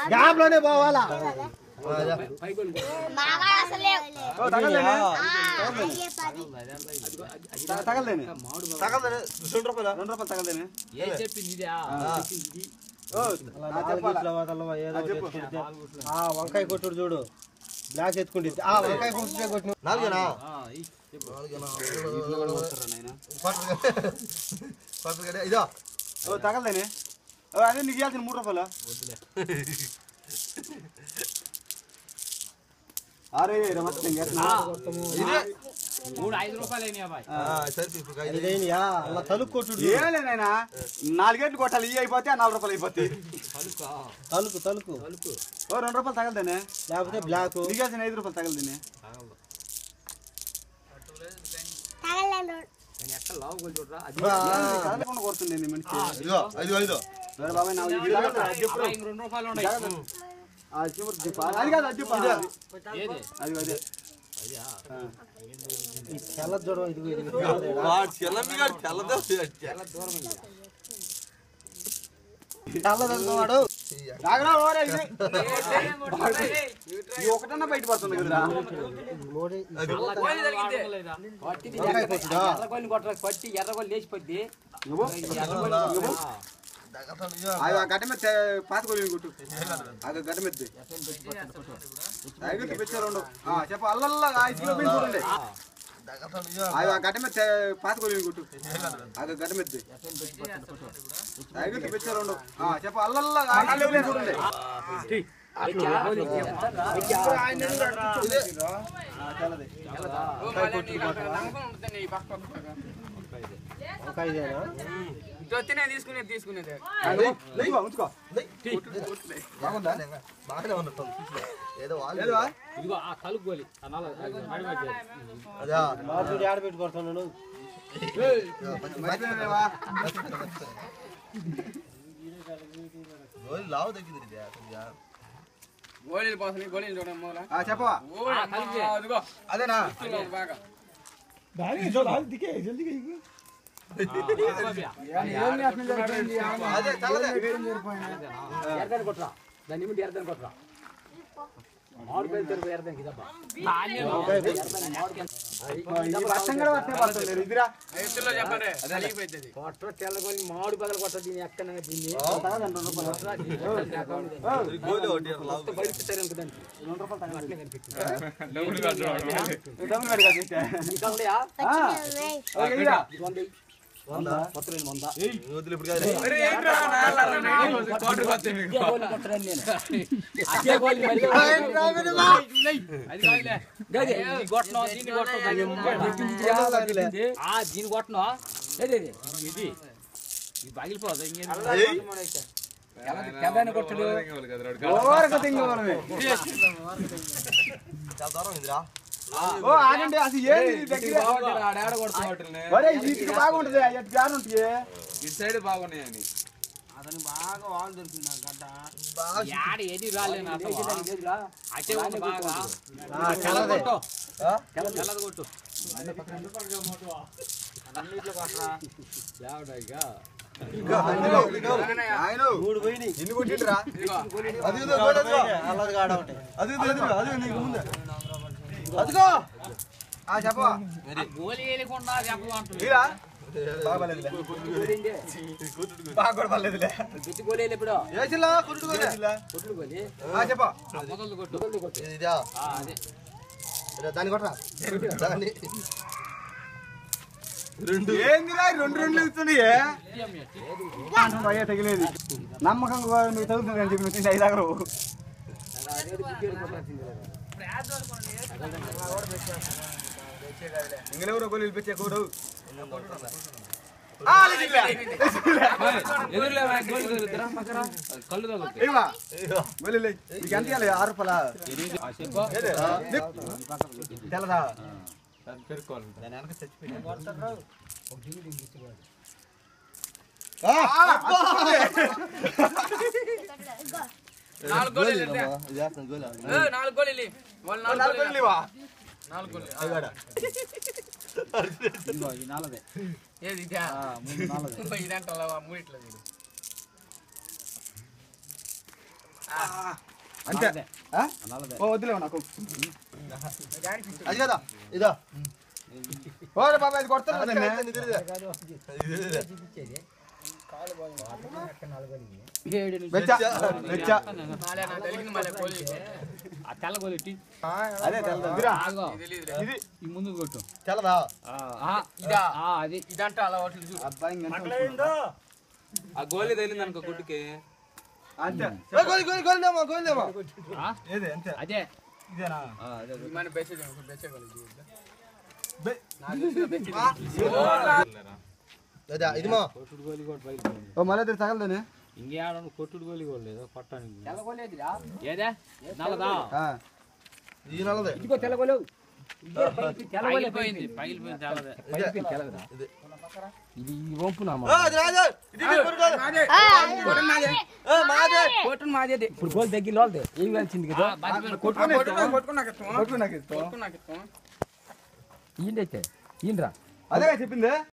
Gap లోనే పోవాలా మాగా అసలు లేవు. ఓ, తగలలేనే ఆ, అయ్యే పది. త- తగలలేనే తగలలేనే రెండు రూపాయలు రెండు రూపాయలు తగలలేనే ఏం చెప్పింది ఇదే ఓ, ఆ, చెప్పాలా? ఆ, చెప్పు ఆ వంకాయ కొట్టుడు చూడు బ్లాక్ ఎత్తుకుంటే ఆ వంకాయ కొట్టుడే కొట్టిన నాలుగేనా ఇదో ఓ తగలలేనే ఓ, అదే నీకు ఇవ్వాల్సిన మూడు రూపాయలు అరే రమత్ మూడు ఐదు రూపాయలు అయినాయి అబ్బాయి ఇదేనియా అలా తలుపు కొట్టుడు చూడు. ఏలేనైనా నాలుగేట్లు కొట్టాలి ఇవి అయిపోతే ఆ నాలుగు రూపాయలు అయిపోతాయి తలుకు తలుకు ఓ రెండు రూపాయలు తగలదేనే లేకపోతే బ్లాక్ నీకు ఇవ్వాల్సిన ఐదు రూపాయలు తగలదేనే తగలలేదు. నేను ఎక్కడ లావు కొలి చూడరా అది కదలకుండా కొడుతుంది నీ మనిషి ఇదిగో ఐదు ఐదు వేరే బాబాయ్ నా ఇది తగలదా? చెప్పు. అబ్బాయి ఇంక రెండు రూపాయలు ఉన్నాయి ఆ, చెప్పు, చెప్పు. అది కాదు అది చెప్పు ఏది అది అదే ఈ తెల్ల చూడ ఇదిగో ఇదిగో తెల్లదనుకోవాడు రాగరా, ఓరే, ఇది. ఈ ఒకటన్నా బయట పడుతుంది కదరా మోడీ కోలి తగిలితే. కొట్టి వంకాయ కొట్టుడా ఎర్రగోలిని కొట్టరా కొట్టి ఎర్రగోలి లేచిపోద్ది నువ్వు ఎర్రగోలి అది ఆ గడ్డ మీద తే- పాత కొలి కొట్టు అది గడ్డ మీద ఐదు తెచ్చారు రెండు ఆ, చెప్పు అల్లల్లా ఐదు కిలో బియ్యం చూడండి అది ఆ గడ్డ మీద తే- పాత కొలి కొట్టు అది గడ్డ మీద ఐదు తెచ్చారు రెండు ఆ, చెప్పు అల్లల్లా ఐదు కిలో బియ్యం చూడండి వంకాయ ఇదేనా తీసుకునేది తీసుకునేది అది, లేవా, ఉంచుకో బాగుందా బాగానే ఉన్నట్టు ఏదో వాళ్ళు లేదువా? ఇదిగో ఆ తలుపు గోలి ఆ నల్ల నడిమధ్య. అదా మార్చుడు ఆడ పెట్టి కొడుతున్నాడు మర్చిపోయావా? రోజు లావు తగ్గింది ఇది కొద్దిగా గోళీలు పోతున్నాయి గోళీలు చూడండి మూల ఆ, చెప్పవా ఆ తలుపు అదిగో అదేనా బాగా అదే చల్లదే ఎర్రదాన్ని కొట్టరా దాన్ని ముందు ఎర్రదాన్ని కొట్టరా మామిడి పైన తెరుపు ఎర్రదానికి ఇదబ్బా ఇది వర్షం కూడా వర్షం పడుతుంది ఇదిరా ఎత్తులో చెప్పండి అలిగిపోయింది కొట్ట తెల్లగొని మామిడి పగలు కొట్ట దీన్ని ఎక్కడ దీన్ని కొట్టరా, దీన్ని కొట్టరా, దీని account ఇది. గోలి ఒకటి లావు మొత్తం బయట పెట్టారు అనుకో దానికి. అట్లే కనిపించింది. డబ్బులు పెట్టి కదా ఇస్తే. నీకు ఉన్నాయా? వచ్చినవి వేయ్. ఓకే, ఇదిరా. ఇది వంద ఇయ్యి. వంద కొత్త రెండు వంద వదిలి ఇప్పుడు కాదు ఇదే గోలి కొట్టరని నేను అదే గోలి మళ్ళీ అది కాదులే గదే, ఈ కొట్టను, దీన్ని కొట్టను, దాన్ని చెప్పింది. ఆ దీన్ని కొట్టను ఏది ఇది? ఇది ఇది పగిలిపోదు ఇంకేం తెల్లని కొట్టడు ఓరక తింగ మనమే. చాలా దూరం ఇందిరా ఓ ఆగండి అసలు ఏంది ఇది దగ్గర ఆడ కొడుతున్నాడు ఒరే ఇటుక బాగుంటది ఎటు గారు ఉంటుంది ఇటు సైడ్ బాగున్నాయని యాడ ఏది రాలే నాకు అటే ఉంది బాగా ఆ, తెల్లదే కొట్టు తెల్లది కొట్టు అన్నిట్లో కొట్టరా లేవడాయిగా ఆయన మూడు పోయినాయి ఎన్ని కొట్టిండ్రా అది ఇదో గోలి అదిగో. అల్లది కాడ ఒకటి అది ఇదో అదిగో, అదిగో నీకు ముందే అదిగో ఆ చెప్పవా గోలి వేయకుండా చెప్పమంటుంది మీరా బాగలేదులే బాగా కూడా పర్లేదులే గుత్తి గోలి వేయలే ఇప్పుడు ఏసిల్లా కురుడు కొట్లు గోలి ఆ చెప్పా మొదలు కొట్టు మొదలు కొట్టు ఇది ఇదా ఆ, అదే ఇదా, దాన్ని కొట్టరా దాన్ని ఏందిరా ఈ రెండు రెండు ఇస్తున్నాయి అయ్యే తగిలేదు నమ్మకంగా నువ్వు చదువుతుంది అని చెప్పి నువ్వు తింటే ఐదు దగ్గర అదే గుత్తి కొట్టాల్సింది ఇంగలెవరో గోళీలు పెట్టే కూడు ఎదురులే గోళీ తగులుతురా పక్కన కళ్ళు తగులుతాయి ఏమా గోళీలు నీకు ఎంత ఇవ్వాలి ఆరు రూపాయల తెల్లదా పెరుక్కోవాలి నాలుగు గోళీలు ఇద్దా. ఇది వేస్తున్నాను గోలి ఏ, నాలుగు గోళీలు ఇయ్యి. వాళ్ళు నాలుగు నాలుగు గోళీలు గోళీలు ఇవ్వా? నాలుగు గోళీలు అదిగాడ ఇదిగో ఈ నాలుగే ఏది ఇదా ఆ, మూడు నాలుగే ఇదంటే మూడిట్లో చూడు అంతే నల్లదే. ఆ? నల్లదే. ఓ వద్దులే నాకు అది కదా ఇదో ఓరే బాబా ఇది కొడతారు కదండి ఏడు నుంచి. వెచ్చ వెచ్చ నాలే నా తెలియదు మళ్ళీ గోళీ ఆ తెల్ల గోలు ఇట్టి. అదే తెల్లదిరా ఆగో. తెలియదులే ఈ ముందు కొట్టు తెల్లదా ఆ, ఇదా ఆ, అది ఇదంటే అలవాట్లు చూడు అబ్బాయి ఇంకెంత ఆ గోళీ తగిలింది అనుకో గుడ్డుకి అంతే ఏ, గోలి గోలి గోలిదేమో గోలిదేమో ఆ, ఏది అంతే అదే ఇదేనా ఆ, అదే ఈ మన బెచ్చే బెచ్చే గోళీ చూడు బె- నాకు తెలిసిన బెచ్చే అదే ఇది మా కొట్టుడు గోళీ కూడా బయలుదేరింది ఓ మళ్ళీ ఇద్దరు తగలదని ఇంకేడ కొట్టుడు గోళీ కూడా లేదు కొట్టానికి తెల్ల గోలు ఏదిరా? ఏదే నల్లదా ఈ నల్లదే ఇదిగో తెల్ల గోలు ఇదే పైకి తెల్ల గోలే పగిలిపోయింది పగిలిపోయింది తెల్లదే పైకి తెల్లదా ఇది. ఇది ఈ వంపునా ఏ, అది రాజు ఇది నీ కొడుకు కాదు. ఏ, మాదే కొట్టును మాదేది ఇప్పుడు గోల్ దగ్గర వాళ్ళదే ఏం కలిసింది కదా కొట్టుకున్నాక కొట్టు నాకు ఇస్తాం. కొట్టుకున్నాక ఈయనైతే ఈయనరా అదే చెప్పింది